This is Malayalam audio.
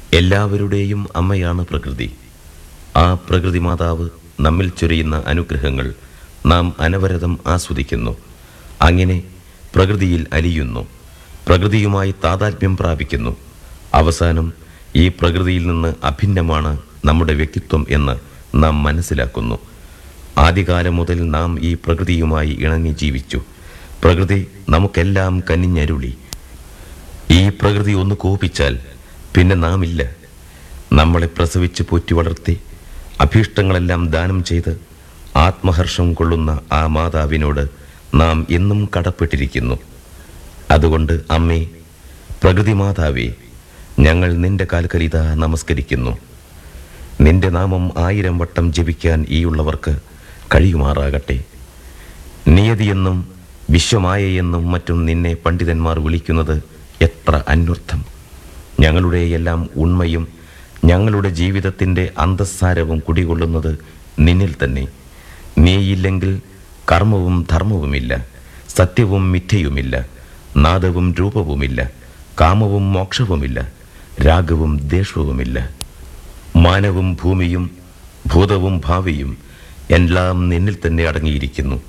എല്ലാവരുടെയും അമ്മയാണ് പ്രകൃതി ആ പ്രകൃതി മാതാവ് നമ്മിൽ ചൊരിയുന്ന അനുഗ്രഹങ്ങൾ നാം അനവരതം ആസ്വദിക്കുന്നു അങ്ങനെ പ്രകൃതിയിൽ അലിയുന്നു പ്രകൃതിയുമായി താതാത്മ്യം പ്രാപിക്കുന്നു അവസാനം ഈ പ്രകൃതിയിൽ നിന്ന് അഭിന്നമാണ് നമ്മുടെ വ്യക്തിത്വം എന്ന് നാം മനസ്സിലാക്കുന്നു ആദ്യകാലം മുതൽ നാം ഈ പ്രകൃതിയുമായി ഇണങ്ങി ജീവിച്ചു പ്രകൃതി നമുക്കെല്ലാം കനിഞ്ഞരുളി ഈ പ്രകൃതി ഒന്ന് കോപിച്ചാൽ പിന്നെ നാം ഇല്ല നമ്മളെ പ്രസവിച്ച് പോറ്റി വളർത്തി അഭീഷ്ടങ്ങളെല്ലാം ദാനം ചെയ്ത് ആത്മഹർഷം കൊള്ളുന്ന ആ മാതാവിനോട് നാം എന്നും കടപ്പെട്ടിരിക്കുന്നു അതുകൊണ്ട് അമ്മേ പ്രകൃതി മാതാവേ ഞങ്ങൾ നിന്റെ കാൽക്കരിത നമസ്കരിക്കുന്നു നിന്റെ നാമം ആയിരം വട്ടം ജപിക്കാൻ ഈയുള്ളവർക്ക് കഴിയുമാറാകട്ടെ നിയതിയെന്നും വിശ്വമായയെന്നും മറ്റും നിന്നെ പണ്ഡിതന്മാർ വിളിക്കുന്നത് എത്ര അന്വർത്ഥം ഞങ്ങളുടെ എല്ലാം ഉണ്മയും ഞങ്ങളുടെ ജീവിതത്തിൻ്റെ അന്തസ്സാരവും കുടികൊള്ളുന്നത് നിന്നിൽ തന്നെ നീയില്ലെങ്കിൽ കർമ്മവും ധർമ്മവുമില്ല സത്യവും മിഥ്യയുമില്ല നാദവും രൂപവുമില്ല കാമവും മോക്ഷവുമില്ല രാഗവും ദേഷവുമില്ല മാനവും ഭൂമിയും ഭൂതവും ഭാവിയും എല്ലാം നിന്നിൽ തന്നെ അടങ്ങിയിരിക്കുന്നു